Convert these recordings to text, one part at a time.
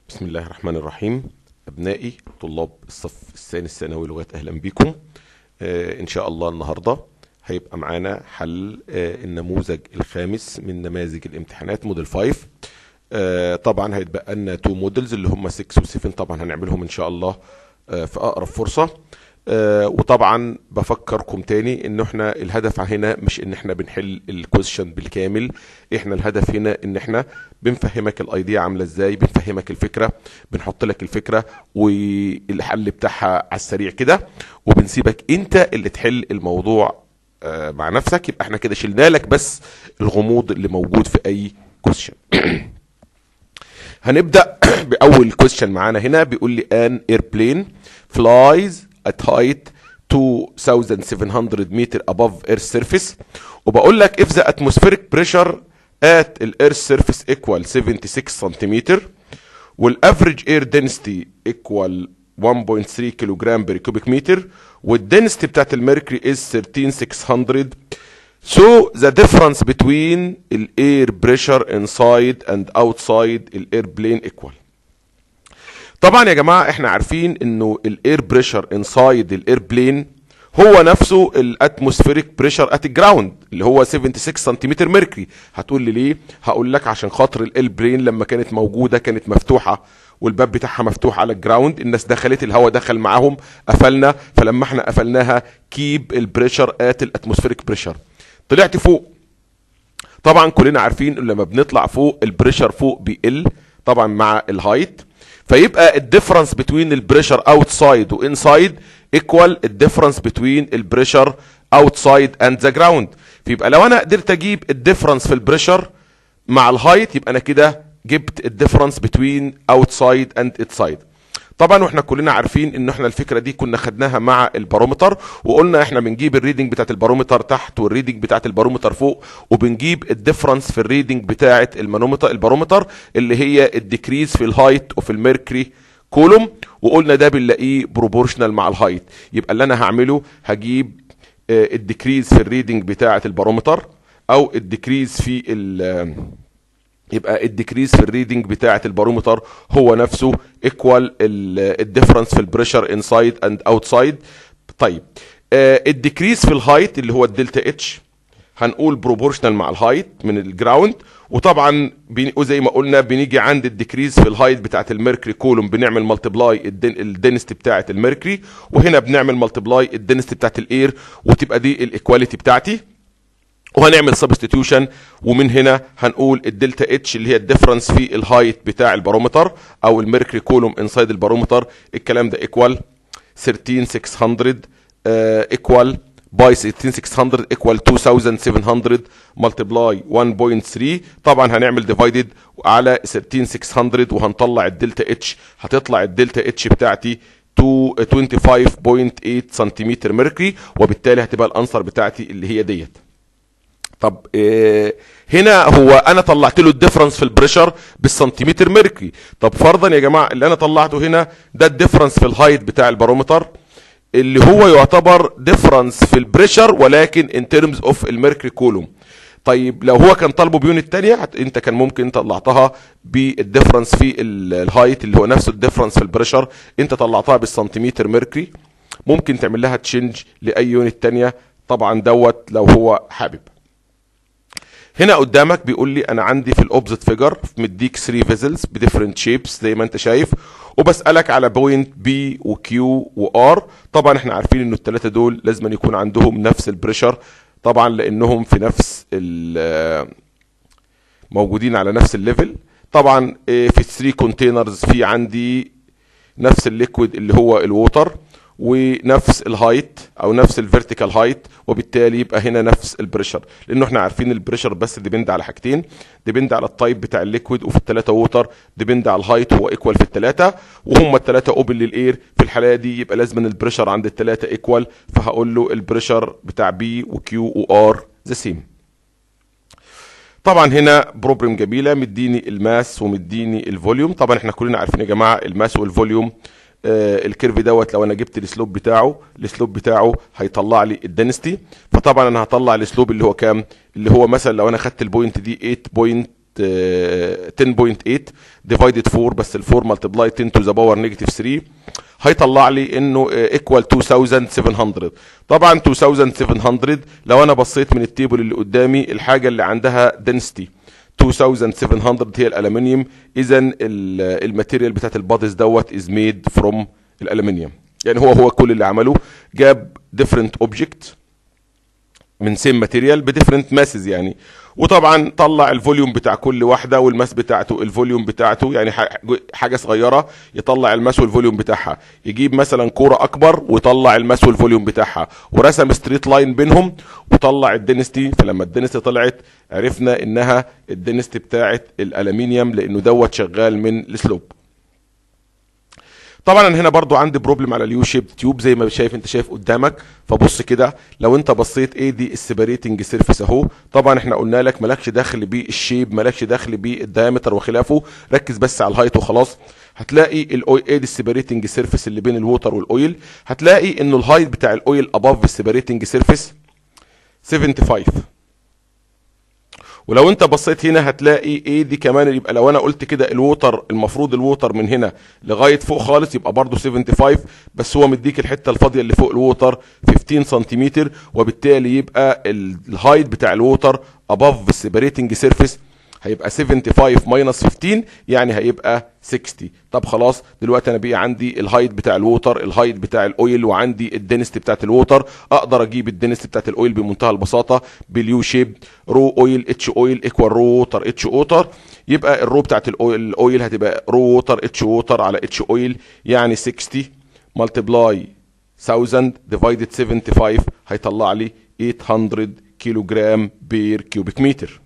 بسم الله الرحمن الرحيم أبنائي طلاب الصف الثاني الثانوي لغات أهلا بكم آه إن شاء الله النهاردة هيبقى معانا حل آه النموذج الخامس من نماذج الامتحانات موديل 5 آه طبعا هيتبقى لنا تو موديلز اللي هم 6 و7 طبعا هنعملهم إن شاء الله آه في أقرب فرصة آه وطبعا بفكركم تاني ان احنا الهدف هنا مش ان احنا بنحل الكويشن بالكامل احنا الهدف هنا ان احنا بنفهمك الايديا عامله ازاي بنفهمك الفكره بنحط لك الفكره والحل بتاعها على السريع كده وبنسيبك انت اللي تحل الموضوع آه مع نفسك يبقى احنا كده شلنا لك بس الغموض اللي موجود في اي كويشن هنبدا باول كويشن معانا هنا بيقول لي ان ايربلين فلايز at height 2700 meter above earth surface وبقول لك if the atmospheric pressure at the earth surface equal 76 centimeter والaverage air density equal 1.3 كيلوغرام per cubic meter والدنسيتي بتاعت الميركوري is 13600 So the difference between the air pressure inside and outside the airplane equal. طبعا يا جماعه احنا عارفين انه الاير بريشر انسايد الايربلين هو نفسه الاتموسفيريك بريشر ات الجراوند اللي هو 76 سنتيمتر ميركوري هتقول لي ليه هقول لك عشان خاطر الايربلين لما كانت موجوده كانت مفتوحه والباب بتاعها مفتوح على الجراوند الناس دخلت الهواء دخل معاهم قفلنا فلما احنا قفلناها كيب البريشر ات الاتموسفيريك بريشر طلعت فوق طبعا كلنا عارفين لما بنطلع فوق البريشر فوق بيقل طبعا مع الهايت فيبقى الديفرنس بتوين البريشر اوتسايد وانسايد ايكوال الديفرنس بتوين البريشر اوتسايد اند ذا جراوند فيبقى لو انا قدرت اجيب الديفرنس في البريشر مع الهايت يبقى انا كده جبت الديفرنس بتوين اوتسايد اند انسايد طبعا واحنا كلنا عارفين ان احنا الفكره دي كنا خدناها مع البارومتر وقلنا احنا بنجيب الريدنج بتاعت البارومتر تحت والريدنج بتاعت البارومتر فوق وبنجيب الديفرنس في الريدنج بتاعت المانومتر البارومتر اللي هي الديكريز في الهايت وفي الميركوري كولوم وقلنا ده بنلاقيه بروبورشنال مع الهايت يبقى اللي انا هعمله هجيب الديكريز في الريدنج بتاعت البارومتر او الديكريز في ال يبقى الديكريز في الريدنج بتاعه البارومتر هو نفسه ايكوال الديفرنس في البريشر انسايد اند اوتسايد طيب آه الديكريز في الهايت اللي هو الدلتا اتش هنقول بروبورشنال مع الهايت من الجراوند وطبعا زي ما قلنا بنيجي عند الديكريز في الهايت بتاعه الميركوري كولوم بنعمل ملتبلاي الدنستي بتاعه الميركوري وهنا بنعمل ملتبلاي الدنستي بتاعه الاير وتبقى دي الايكواليتي بتاعتي وهنعمل سبستيتيوشن ومن هنا هنقول الدلتا اتش اللي هي الديفرنس في الهايت بتاع البارومتر او الميركوري كولوم انسايد البارومتر الكلام ده ايكوال 13600 ايكوال باي 13600 ايكوال 2700 ملتبلاي 1.3 طبعا هنعمل ديفايدد على 13600 وهنطلع الدلتا اتش هتطلع الدلتا اتش بتاعتي 25.8 سنتيمتر ميركوري وبالتالي هتبقى الانسر بتاعتي اللي هي ديت طب إيه هنا هو انا طلعت له الديفرنس في البريشر بالسنتيمتر ميركوري طب فرضا يا جماعه اللي انا طلعته هنا ده الديفرنس في الهايت بتاع البارومتر اللي هو يعتبر ديفرنس في البريشر ولكن ان ترمز اوف الميركوري كولوم طيب لو هو كان طالبه بيونت تانية انت كان ممكن طلعتها بالديفرنس في الهايت اللي هو نفس الديفرنس في البريشر انت طلعتها بالسنتيمتر ميركوري ممكن تعمل لها تشينج لاي يونت تانية طبعا دوت لو هو حابب هنا قدامك بيقول لي انا عندي في الاوبزيت فيجر مديك 3 فيزلز بديفرنت شيبس زي ما انت شايف وبسالك على بوينت بي وكيو وار طبعا احنا عارفين ان الثلاثه دول لازم يكون عندهم نفس البريشر طبعا لانهم في نفس موجودين على نفس الليفل طبعا في 3 كونتينرز في عندي نفس الليكويد اللي هو الووتر ونفس الهايت او نفس الفيرتيكال هايت وبالتالي يبقى هنا نفس البريشر لانه احنا عارفين البريشر بس ديبند على حاجتين ديبند على التايب بتاع الليكويد وفي الثلاثه ووتر ديبند على الهايت هو ايكوال في الثلاثه وهم الثلاثه اوبن للاير في الحاله دي يبقى لازم البريشر عند الثلاثه ايكوال فهقول له البريشر بتاع بي وكيو وار ذا سيم طبعا هنا بروبلم جميله مديني الماس ومديني الفوليوم طبعا احنا كلنا عارفين يا جماعه الماس والفوليوم آه الكيرف دوت لو انا جبت السلوب بتاعه السلوب بتاعه هيطلع لي الدنستي فطبعا انا هطلع السلوب اللي هو كام اللي هو مثلا لو انا خدت البوينت دي 10.8 ديفايدد 4 بس ال 4 ملتبلاي 10 تو ذا باور نيجاتيف 3 هيطلع لي انه ايكوال 2700 طبعا 2700 لو انا بصيت من التيبل اللي قدامي الحاجه اللي عندها density 2700 هي الالومنيوم اذا الماتيريال بتاعت البادز دوت از ميد فروم الالومنيوم يعني هو هو كل اللي عمله جاب ديفرنت اوبجكت من سيم ماتيريال بديفرنت ماسز يعني وطبعا طلع الفوليوم بتاع كل واحده والماس بتاعته الفوليوم بتاعته يعني حاجه صغيره يطلع الماس والفوليوم بتاعها يجيب مثلا كوره اكبر ويطلع الماس والفوليوم بتاعها ورسم ستريت لاين بينهم وطلع الدنستي فلما الدنستي طلعت عرفنا انها الدنستي بتاعت الالومنيوم لانه دوت شغال من السلوب طبعا انا هنا برضو عندي بروبلم على اليو شيب تيوب زي ما شايف انت شايف قدامك فبص كده لو انت بصيت ايه دي السيبريتنج سيرفيس اهو طبعا احنا قلنا لك مالكش دخل بالشيب مالكش دخل بالدايمتر وخلافه ركز بس على الهايت وخلاص هتلاقي الاويل ايه دي السيبريتنج سيرفيس اللي بين الووتر والاويل هتلاقي انه الهايت بتاع الاويل اباف السيبريتنج سيرفيس 75 ولو انت بصيت هنا هتلاقي ايه دي كمان يبقى لو انا قلت كده الووتر المفروض الووتر من هنا لغايه فوق خالص يبقى برضه 75 بس هو مديك الحته الفاضيه اللي فوق الووتر 15 سنتيمتر وبالتالي يبقى الهايت بتاع الووتر اباف السيبريتنج سيرفيس هيبقى 75 ماينس 15 يعني هيبقى 60 طب خلاص دلوقتي انا بقى عندي الهايت بتاع الووتر الهايت بتاع الاويل وعندي الدنست بتاعت الووتر اقدر اجيب الدنست بتاعت الاويل بمنتهى البساطه باليو شيب رو اويل اتش اويل ايكوال رو ووتر اتش ووتر يبقى الرو بتاعت الاويل هتبقى رو ووتر اتش ووتر على اتش اويل يعني 60 ملتبلاي 1000 ديفايدد 75 هيطلع لي 800 كيلو جرام بير كيوبيك متر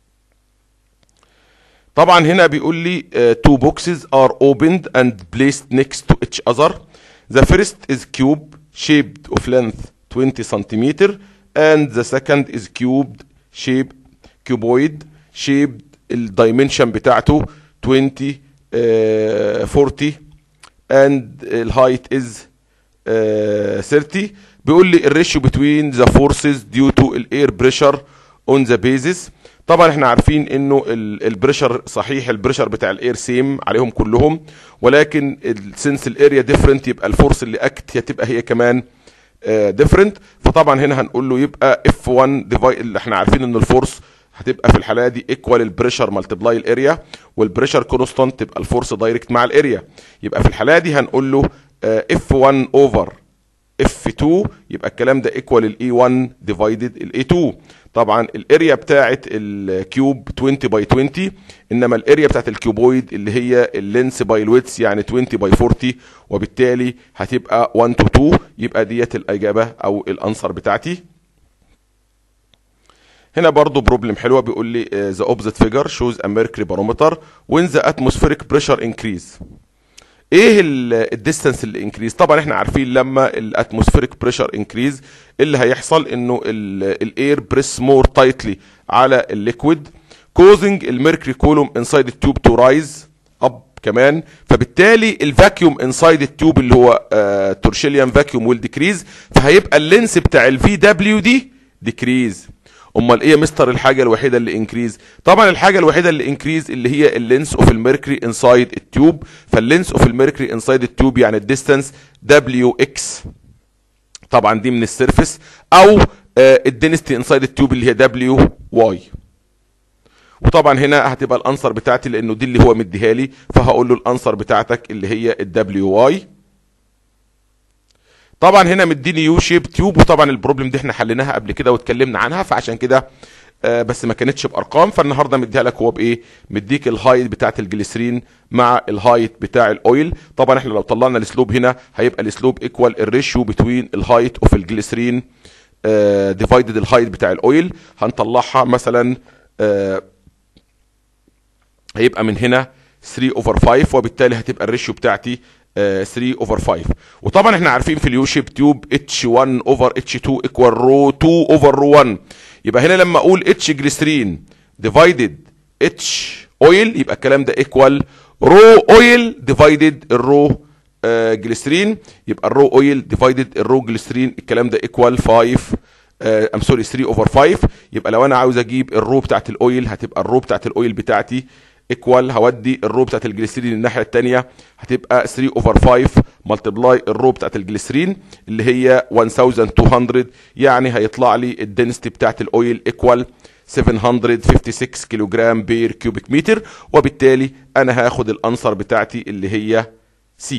طبعا هنا بيقول لي uh, two boxes are opened and placed next to each other the first is cube shaped of length 20 centimeter and the second is cubed shape cuboid shaped الدايمنشن بتاعته 20 uh, 40 and الهايت is uh, 30 بيقول لي الريشيو between the forces due to الاير pressure on the basis طبعا احنا عارفين انه البريشر صحيح البريشر بتاع الاير سيم عليهم كلهم ولكن سنس الاريا ديفرنت يبقى الفورس اللي اكت هتبقى هي كمان ديفرنت فطبعا هنا هنقول له يبقى اف 1 ديفايد اللي احنا عارفين ان الفورس هتبقى في الحاله دي ايكوال البريشر ملتبلاي الاريا والبريشر كونستانت تبقى الفورس دايركت مع الاريا يبقى في الحاله دي هنقول له اف 1 اوفر اف 2 يبقى الكلام ده ايكوال الاي 1 ديفايدد الاي 2 طبعا الاريا بتاعه الكيوب 20 باي 20 انما الاريا بتاعه الكيوبويد اللي هي اللينس باي الويتس يعني 20 باي 40 وبالتالي هتبقى 1 تو 2 يبقى ديت الاجابه او الانسر بتاعتي هنا برضو بروبلم حلوه بيقول لي ذا اوبزيت فيجر شوز ا ميركوري بارومتر وين ذا اتموسفيريك بريشر انكريز ايه الديستانس اللي انكريز طبعا احنا عارفين لما الاتموسفيريك بريشر انكريز اللي هيحصل انه الاير بريس مور تايتلي على الليكويد كوزنج الميركوري كولوم انسايد التوب تو رايز اب كمان فبالتالي الفاكيوم انسايد التوب اللي هو تورشيليان فاكيوم ويل ديكريز فهيبقى اللينس بتاع الفي دبليو دي ديكريز امال ايه يا مستر الحاجه الوحيده اللي انكريز طبعا الحاجه الوحيده اللي انكريز اللي هي اللينس اوف الميركوري انسايد التيوب فاللينس اوف الميركوري انسايد التيوب يعني الديستانس دبليو اكس طبعا دي من السيرفيس او الدنستي انسايد التيوب اللي هي دبليو واي وطبعا هنا هتبقى الانسر بتاعتي لانه دي اللي هو مديها لي فهقول له الانسر بتاعتك اللي هي الدبليو واي طبعا هنا مديني يو شيب تيوب وطبعا البروبلم دي احنا حليناها قبل كده واتكلمنا عنها فعشان كده آه بس ما كانتش بارقام فالنهارده مديها لك هو بايه مديك الهايت بتاعت الجليسرين مع الهايت بتاع الاويل طبعا احنا لو طلعنا السلوب هنا هيبقى السلوب ايكوال الريشيو بتوين الهايت اوف الجليسرين ديفايدد الهايت بتاع الاويل هنطلعها مثلا آه هيبقى من هنا 3 اوفر 5 وبالتالي هتبقى الريشيو بتاعتي 3 اوفر 5 وطبعا احنا عارفين في اليو شيب تيوب اتش 1 اوفر اتش 2 ايكوال رو 2 اوفر رو 1 يبقى هنا لما اقول اتش جليسرين ديفايدد اتش اويل يبقى الكلام ده ايكوال رو اويل ديفايدد الرو جليسرين يبقى الرو اويل ديفايدد الرو جليسرين الكلام ده ايكوال 5 ام سوري 3 اوفر 5 يبقى لو انا عاوز اجيب الرو بتاعت الاويل هتبقى الرو بتاعت الاويل بتاعتي ايكوال هودي الرو بتاعت الجليسرين الناحيه الثانيه هتبقى 3 اوفر 5 ملتبلاي الرو بتاعت الجليسرين اللي هي 1200 يعني هيطلع لي الدنسيتي بتاعت الاويل ايكوال 756 كيلو جرام بير كيوبيك متر وبالتالي انا هاخد الانسر بتاعتي اللي هي سي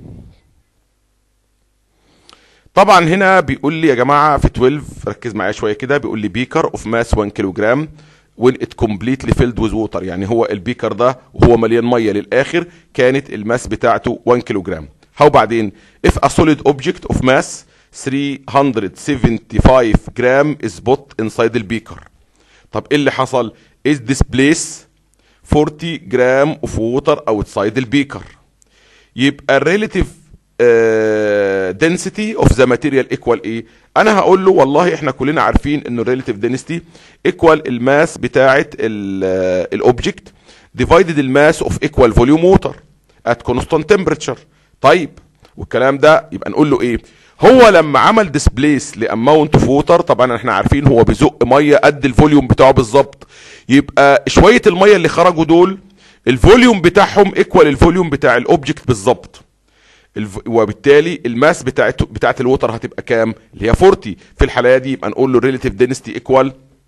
طبعا هنا بيقول لي يا جماعه في 12 ركز معايا شويه كده بيقول لي بيكر اوف ماس 1 كيلو جرام when it completely filled with water يعني هو البيكر ده وهو مليان ميه للاخر كانت الماس بتاعته 1 كيلو جرام هو بعدين if a solid object of mass 375 جرام is put inside البيكر طب ايه اللي حصل is this place 40 جرام of water outside البيكر يبقى الريليتيف density of the material equal ايه انا هقول له والله احنا كلنا عارفين انه الريليتيف density equal الماس بتاعه الاوبجكت divided الماس of equal volume water at constant temperature طيب والكلام ده يبقى نقول له ايه هو لما عمل ديسبليس لاماونت اوف ووتر طبعا احنا عارفين هو بيزق ميه قد الفوليوم بتاعه بالظبط يبقى شويه الميه اللي خرجوا دول الفوليوم بتاعهم ايكوال الفوليوم بتاع الاوبجكت بالظبط الف... وبالتالي الماس بتاعت بتاعت الوتر هتبقى كام اللي هي 40 في الحاله دي يبقى نقول له ريليتيف دينستي ايكوال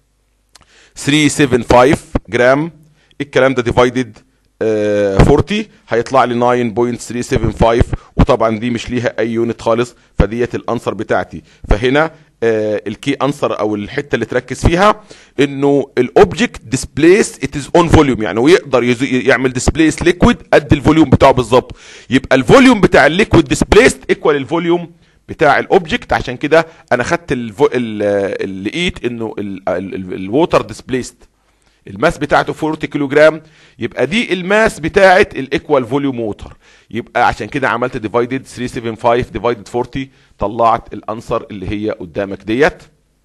375 جرام الكلام ده ديفايدد 40 هيطلع لي 9.375 وطبعا دي مش ليها اي يونت خالص فديت الانسر بتاعتي فهنا آه الكي انسر او الحته اللي تركز فيها انه الاوبجكت ديسبليس ات از اون فوليوم يعني هو يقدر يعمل ديسبليس ليكويد قد الفوليوم بتاعه بالظبط يبقى الفوليوم بتاع الليكويد ديسبليست ايكوال الفوليوم بتاع الاوبجكت عشان كده انا خدت اللي لقيت انه الووتر ديسبليست الماس بتاعته 40 كيلو جرام يبقى دي الماس بتاعه الايكوال فوليوم ووتر يبقى عشان كده عملت ديفايدد 375 ديفايدد 40 طلعت الانسر اللي هي قدامك ديت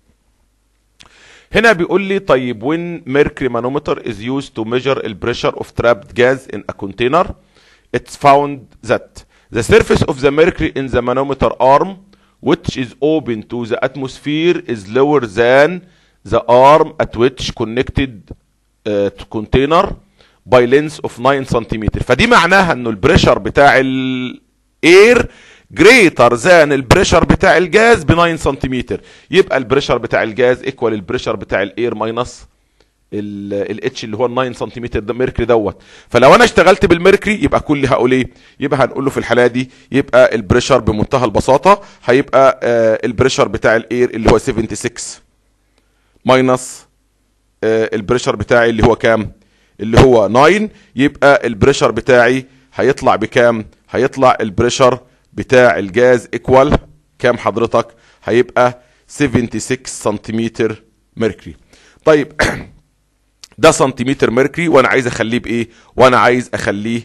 هنا بيقول لي طيب when mercury manometer is used to measure the pressure of trapped gas in a container it's found that the surface of the mercury in the manometer arm which is open to the atmosphere is lower than the arm at which connected uh, to container by length of 9 سنتيمتر فدي معناها انه البريشر بتاع الاير greater than البريشر بتاع الجاز ب 9 سنتيمتر يبقى البريشر بتاع الجاز ايكوال البريشر بتاع الاير ماينس الاتش اللي هو ال 9 سنتيمتر ده ميركري دوت فلو انا اشتغلت بالميركري يبقى كل هقول ايه يبقى هنقول له في الحاله دي يبقى البريشر بمنتهى البساطه هيبقى آه البريشر بتاع الاير اللي هو 76 ماينس آه البريشر بتاعي اللي هو كام اللي هو 9 يبقى البريشر بتاعي هيطلع بكام هيطلع البريشر بتاع الجاز ايكوال كام حضرتك هيبقى 76 سنتيمتر ميركوري طيب ده سنتيمتر ميركوري وانا عايز اخليه بايه وانا عايز اخليه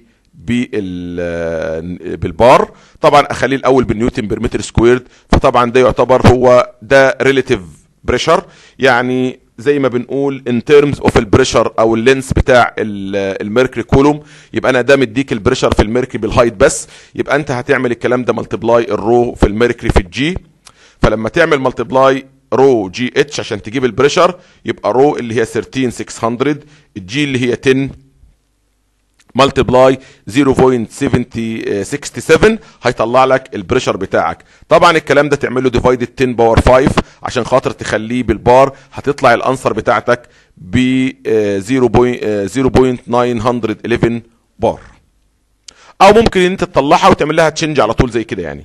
بالبار طبعا اخليه الاول بالنيوتن بير متر سكويرد فطبعا ده يعتبر هو ده ريليتيف بريشر يعني زي ما بنقول ان ترمز اوف البريشر او اللينس بتاع الميركري كولوم يبقى انا ده مديك البريشر في الميركري بالهايت بس يبقى انت هتعمل الكلام ده ملتبلاي الرو في الميركري في الجي فلما تعمل ملتبلاي رو جي اتش عشان تجيب البريشر يبقى رو اللي هي 13600 الجي اللي هي 10 ملتبلاي 0.767 هيطلع لك البريشر بتاعك طبعا الكلام ده تعمله ديفايدد 10 باور 5 عشان خاطر تخليه بالبار هتطلع الانسر بتاعتك ب 0.911 بار او ممكن ان انت تطلعها وتعمل لها تشنج على طول زي كده يعني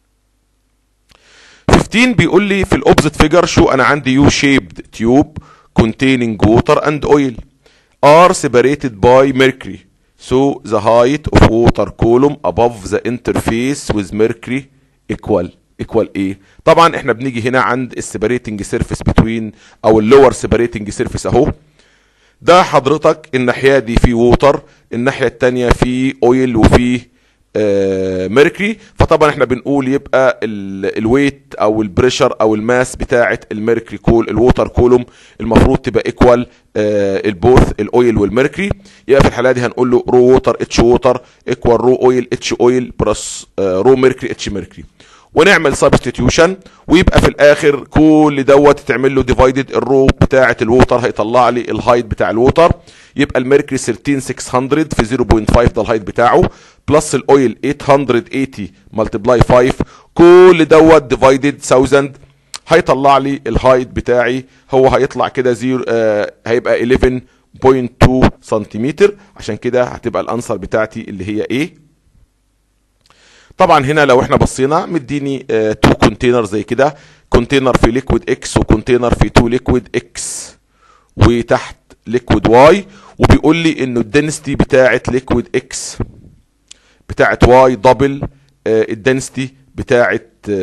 15 بيقول لي في الاوبزيت فيجر شو انا عندي يو شيبد تيوب containing water and oil are separated by mercury So the height of water column above the interface with mercury equal equal ايه؟ طبعا احنا بنيجي هنا عند السيبريتنج سيرفيس بتوين او اللور سيبريتنج سيرفيس اهو ده حضرتك الناحيه دي في ووتر الناحيه الثانيه في اويل وفي آه ميركري فطبعا احنا بنقول يبقى الويت او البريشر او الماس بتاعه الميركري كول الووتر كولوم المفروض تبقى ايكوال آه البوث الاويل والميركري يبقى في الحاله دي هنقول له رو ووتر اتش ووتر ايكوال رو اويل اتش اويل بلس آه رو ميركري اتش ميركري ونعمل سبستيتيوشن ويبقى في الاخر كل دوت تعمل له ديفايدد الرو بتاعه الووتر هيطلع لي الهايت بتاع الووتر يبقى الميركوري 13600 في 0.5 ده الهايت بتاعه بلس الاويل 880 ملتبلاي 5 كل دوت ديفايدد 1000 هيطلع لي الهايت بتاعي هو هيطلع كده زيرو آه هيبقى 11.2 سنتيمتر عشان كده هتبقى الانسر بتاعتي اللي هي ايه طبعا هنا لو احنا بصينا مديني تو كونتينر زي كده كونتينر في ليكويد اكس وكونتينر في 2 ليكويد اكس وتحت ليكويد واي وبيقول لي انه الدنستي بتاعه ليكويد اكس بتاعه واي دبل الدنستي بتاعه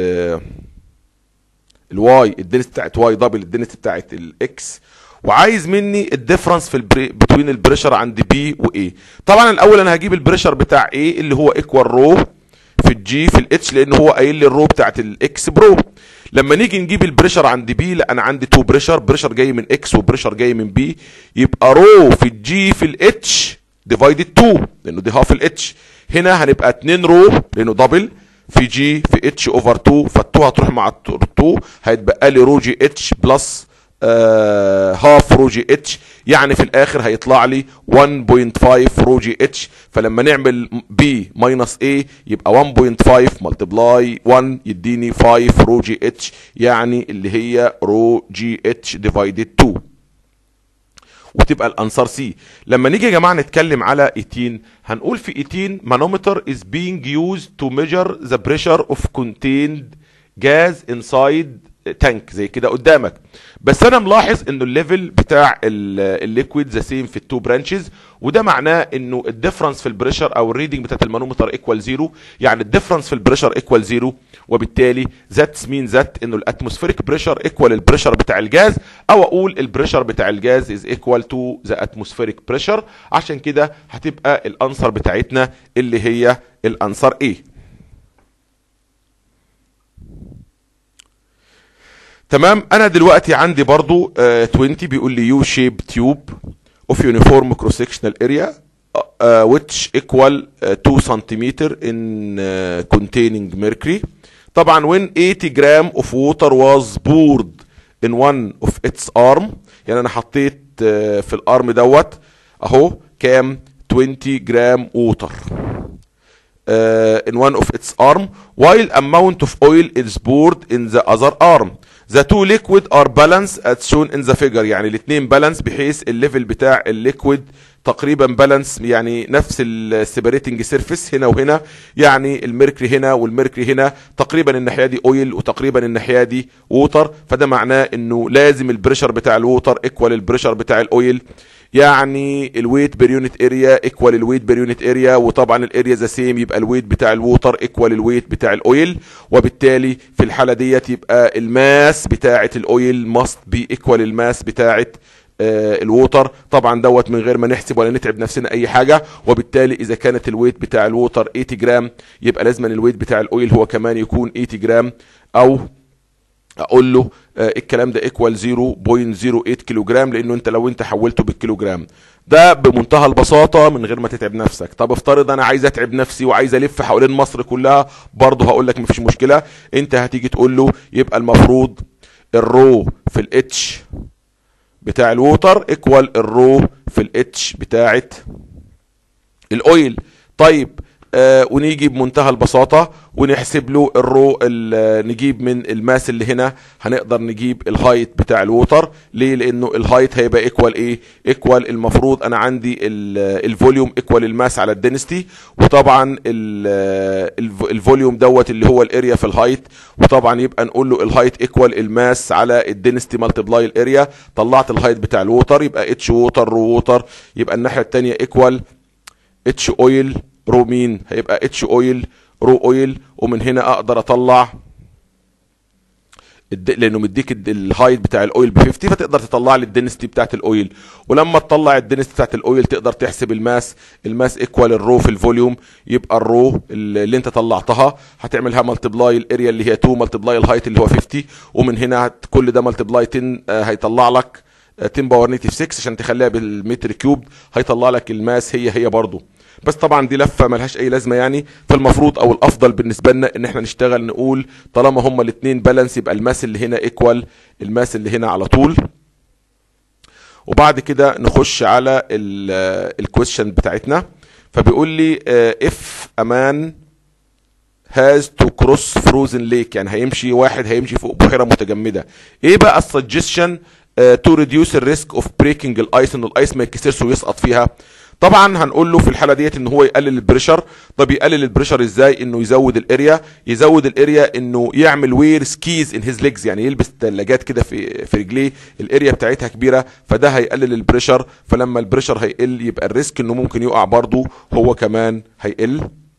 الواي الدنستي بتاعه واي دبل الدنستي بتاعه الاكس وعايز مني الديفرنس في البري بتوين البريشر عند بي واي طبعا الاول انا هجيب البريشر بتاع ايه اللي هو ايكوال رو في الجي في الاتش لان هو قايل لي الرو بتاعت الاكس برو لما نيجي نجيب البريشر عند بي لا انا عندي تو بريشر بريشر جاي من اكس وبريشر جاي من بي يبقى رو في الجي في الاتش ديفايدد 2 لانه دي هاف الاتش هنا هنبقى 2 رو لانه دبل في جي في اتش اوفر 2 فال2 هتروح مع ال2 هيتبقى لي رو جي اتش بلس آه هاف رو جي اتش يعني في الاخر هيطلع لي 1.5 رو جي اتش فلما نعمل بي ماينس اي يبقى 1.5 ملتبلاي 1 يديني 5 رو جي اتش يعني اللي هي رو جي اتش ديفايدد 2 وتبقى الانسر سي لما نيجي يا جماعه نتكلم على 18 هنقول في 18 manometer is being used to measure the pressure of contained gas inside تانك زي كده قدامك بس انا ملاحظ انه الليفل بتاع الليكويد ذا سيم في التو برانشز وده معناه انه الديفرنس في البريشر او الريدنج بتاعت المانومتر ايكوال زيرو يعني الديفرنس في البريشر ايكوال زيرو وبالتالي ذات مين ذات انه الاتموسفيريك بريشر ايكوال البريشر بتاع الجاز او اقول البريشر بتاع الجاز از ايكوال تو ذا اتموسفيريك بريشر عشان كده هتبقى الانسر بتاعتنا اللي هي الانسر ايه تمام انا دلوقتي عندي برضو آه 20 بيقول لي يو شيب تيوب اوف يونيفورم كروس سكشنال اريا which equal uh, 2 centimeter in uh, containing mercury طبعا when 80 gram of water was poured in one of its arm يعني انا حطيت uh, في الارم دوت اهو كام 20 جرام ووتر uh, in one of its arm while amount of oil is poured in the other arm the two liquid are balanced as shown in the figure يعني الاثنين بالانس بحيث الليفل بتاع الليكويد تقريبا بالانس يعني نفس السيبريتنج سيرفيس هنا وهنا يعني الميركري هنا والميركري هنا تقريبا الناحيه دي اويل وتقريبا الناحيه دي ووتر فده معناه انه لازم البريشر بتاع الووتر ايكوال البريشر بتاع الاويل يعني الويت بير يونت اريا ايكوال الويت بير يونت اريا وطبعا الاريا ذا سيم يبقى الويت بتاع الووتر ايكوال الويت بتاع الاويل وبالتالي في الحاله ديت يبقى الماس بتاعه الاويل ماست بي ايكوال الماس بتاعه آه الووتر طبعا دوت من غير ما نحسب ولا نتعب نفسنا اي حاجه وبالتالي اذا كانت الويت بتاع الووتر 80 جرام يبقى لازم الويت بتاع الاويل هو كمان يكون 80 جرام او اقول له آه الكلام ده ايكوال 0.08 كيلو جرام لانه انت لو انت حولته بالكيلو جرام ده بمنتهى البساطه من غير ما تتعب نفسك طب افترض انا عايز اتعب نفسي وعايز الف حوالين مصر كلها برضه هقول لك مفيش مشكله انت هتيجي تقول له يبقى المفروض الرو في الاتش بتاع الووتر ايكوال الرو في الاتش بتاعت الاويل طيب آه ونيجي بمنتهى البساطه ونحسب له الرو نجيب من الماس اللي هنا هنقدر نجيب الهايت بتاع الووتر ليه لانه الهايت هيبقى ايكوال ايه ايكوال المفروض انا عندي الفوليوم ايكوال الماس على الدنستي وطبعا الفوليوم دوت اللي هو الاريا في الهايت وطبعا يبقى نقول له الهايت ايكوال الماس على الدنستي مالتبلاي الاريا طلعت الهايت بتاع الووتر يبقى اتش ووتر رو ووتر يبقى الناحيه الثانيه ايكوال اتش اويل رو مين هيبقى اتش اويل رو اويل ومن هنا اقدر اطلع لانه مديك الهايت بتاع الاويل ب 50 فتقدر تطلع لي الدنستي بتاعت الاويل ولما تطلع الدنستي بتاعت الاويل تقدر تحسب الماس الماس ايكوال الرو في الفوليوم يبقى الرو اللي انت طلعتها هتعملها ملتبلاي الاريا اللي هي 2 ملتبلاي الهايت اللي هو 50 ومن هنا كل ده ملتبلاي 10 هيطلع لك 10 باور نيتيف 6 عشان تخليها بالمتر كيوب هيطلع لك الماس هي هي برضه بس طبعا دي لفه ملهاش اي لازمه يعني فالمفروض او الافضل بالنسبه لنا ان احنا نشتغل نقول طالما هما الاثنين بالانس يبقى الماس اللي هنا ايكوال الماس اللي هنا على طول وبعد كده نخش على الكويشن بتاعتنا فبيقول لي اف امان هاز تو كروس فروزن ليك يعني هيمشي واحد هيمشي فوق بحيره متجمده ايه بقى السجستشن تو ريديوس الريسك اوف بريكنج الايس ان الايس ما يتكسرش ويسقط فيها طبعا هنقول له في الحاله ديت ان هو يقلل البريشر طب يقلل البريشر ازاي انه يزود الاريا يزود الاريا انه يعمل وير سكيز ان هيز ليجز يعني يلبس ثلاجات كده في في رجليه الاريا بتاعتها كبيره فده هيقلل البريشر فلما البريشر هيقل يبقى الريسك انه ممكن يقع برضه هو كمان هيقل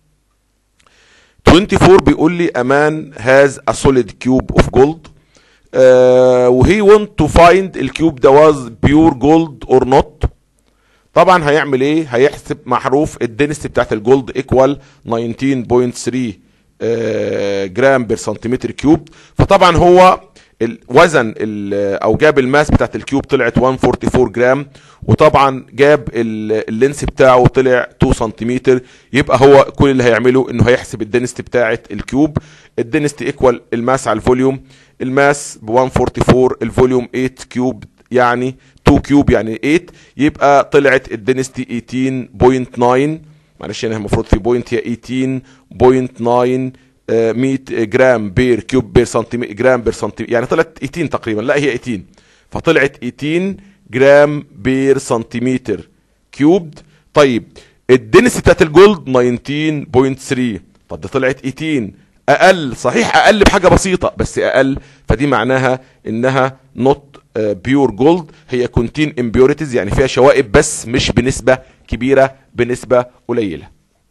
24 بيقول لي امان هاز ا سوليد كيوب اوف جولد وهي ونت تو فايند الكيوب ده واز بيور جولد اور نوت طبعا هيعمل ايه هيحسب محروف الدنسيتي بتاعت الجولد ايكوال 19.3 جرام بير سنتيمتر كيوب فطبعا هو الوزن او جاب الماس بتاعت الكيوب طلعت 144 جرام وطبعا جاب اللينس بتاعه طلع 2 سنتيمتر يبقى هو كل اللي هيعمله انه هيحسب الدنستي بتاعت الكيوب الدنستي ايكوال الماس على الفوليوم الماس ب 144 الفوليوم 8 كيوب يعني 2 كيوب يعني 8 يبقى طلعت الدنستي 18.9 معلش هنا المفروض في بوينت هي 18.9 100 جرام بير كيوب بير سنتيمتر جرام بير سنتيمتر يعني طلعت 18 تقريبا لا هي 18 فطلعت 18 جرام بير سنتيمتر كيوبد طيب الدنس بتاعت الجولد 19.3 طب ده طلعت 18 اقل صحيح اقل بحاجه بسيطه بس اقل فدي معناها انها نوت بيور جولد هي كونتين امبيوريتيز يعني فيها شوائب بس مش بنسبه كبيره بنسبه قليله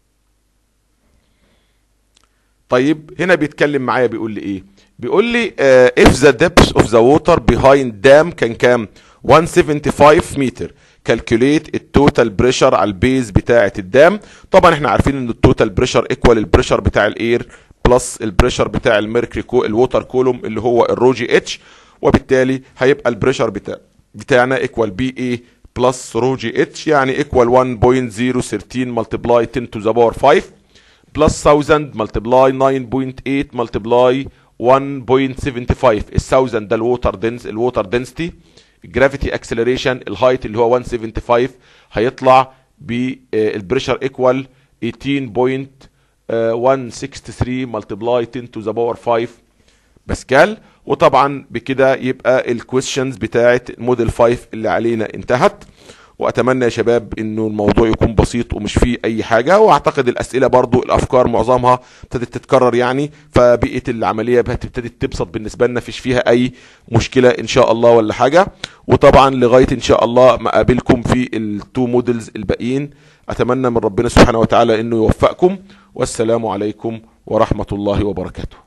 طيب هنا بيتكلم معايا بيقول لي ايه بيقول لي uh, if the depth of the water behind dam كان كام 175 متر كالكوليت التوتال بريشر على البيز بتاعه الدام طبعا احنا عارفين ان التوتال بريشر ايكوال البريشر بتاع الاير بلس البريشر بتاع الميركري كو الووتر كولوم اللي هو الروجي اتش وبالتالي هيبقى البريشر بتاع بتاعنا ايكوال بي اي بلس روجي اتش يعني ايكوال 1.013 ملتبلاي 10 تو ذا باور 5 بلس 1000 ملتبلاي 9.8 ملتبلاي 1.75 ال 1000 ده الووتر دنس الووتر دنسيتي الجرافيتي اكسلريشن الهايت اللي هو 175 هيطلع بالبريشر ايكوال 18.163 ملتبلاي 10 تو ذا باور 5 باسكال وطبعا بكده يبقى الكويشنز بتاعت موديل 5 اللي علينا انتهت واتمنى يا شباب انه الموضوع يكون بسيط ومش فيه اي حاجه واعتقد الاسئله برضو الافكار معظمها ابتدت تتكرر يعني فبقيه العمليه ابتدت تبسط بالنسبه لنا فيش فيها اي مشكله ان شاء الله ولا حاجه وطبعا لغايه ان شاء الله ما اقابلكم في التو موديلز الباقيين اتمنى من ربنا سبحانه وتعالى انه يوفقكم والسلام عليكم ورحمه الله وبركاته